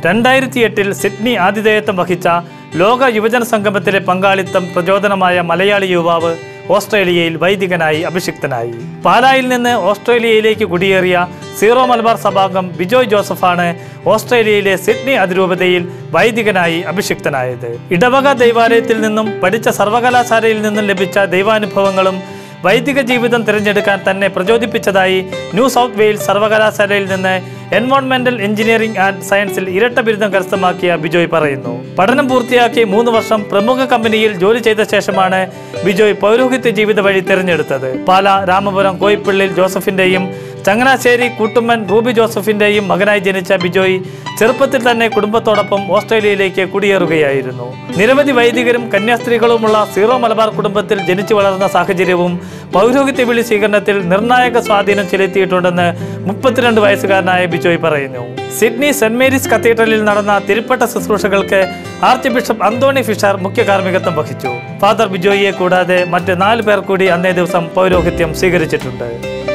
രണ്ടായിരത്തി എട്ടിൽ സിഡ്നി ആതിഥേയത്വം വഹിച്ച ലോക യുവജന സംഗമത്തിലെ പങ്കാളിത്തം പ്രചോദനമായ മലയാളി യുവാവ് ഓസ്ട്രേലിയയിൽ വൈദികനായി അഭിഷിക്തനായി പാലായിൽ നിന്ന് ഓസ്ട്രേലിയയിലേക്ക് കുടിയേറിയ സീറോ മലബാർ സഭാംഗം ബിജോയ് ജോസഫാണ് ഓസ്ട്രേലിയയിലെ സിഡ്നി അതിരൂപതയിൽ വൈദികനായി അഭിഷിക്തനായത് ഇടവക ദൈവാലയത്തിൽ നിന്നും പഠിച്ച സർവകലാശാലയിൽ നിന്നും ലഭിച്ച ദൈവാനുഭവങ്ങളും വൈദിക ജീവിതം തിരഞ്ഞെടുക്കാൻ തന്നെ പ്രചോദിപ്പിച്ചതായി ന്യൂ സൗത്ത് വെയിൽസ് സർവകലാശാലയിൽ നിന്ന് എൻവോൺമെന്റൽ എഞ്ചിനീയറിംഗ് ആൻഡ് സയൻസിൽ ഇരട്ട ബിരുദം കരസ്ഥമാക്കിയ ബിജോയ് പറയുന്നു പഠനം പൂർത്തിയാക്കി മൂന്ന് വർഷം പ്രമുഖ കമ്പനിയിൽ ജോലി ചെയ്ത ശേഷമാണ് ബിജോയ് പൗരോഹിത്യ ജീവിത വഴി തിരഞ്ഞെടുത്തത് പാല രാമപുരം കോയിപ്പള്ളിൽ ജോസഫിന്റെയും ചങ്ങനാശ്ശേരി കൂട്ടുമ്മൻ റൂബി ജോസഫിന്റെയും മകനായി ജനിച്ച ബിജോയ് ചെറുപ്പത്തിൽ തന്നെ കുടുംബത്തോടൊപ്പം ഓസ്ട്രേലിയയിലേക്ക് കുടിയേറുകയായിരുന്നു നിരവധി വൈദികരും കന്യാസ്ത്രീകളുമുള്ള സീറോ മലബാർ കുടുംബത്തിൽ ജനിച്ചു വളർന്ന സാഹചര്യവും പൗരോഹിത്യ വിളി സ്വീകരണത്തിൽ നിർണായക സ്വാധീനം ചെലുത്തിയിട്ടുണ്ടെന്ന് മുപ്പത്തിരണ്ട് വയസ്സുകാരനായ ബിജോയ് പറയുന്നു സിഡ്നി സെന്റ് മേരീസ് കത്തീഡ്രലിൽ നടന്ന തിരുപ്പട്ട ശുശ്രൂഷകൾക്ക് ആർച്ച് ബിഷപ്പ് അന്തോണി ഫിഷർ മുഖ്യ കാർമ്മികത്വം വഹിച്ചു ഫാദർ ബിജോയിയെ കൂടാതെ മറ്റ് നാല് പേർ കൂടി അന്നേ ദിവസം പൗരോഹിത്യം സ്വീകരിച്ചിട്ടുണ്ട്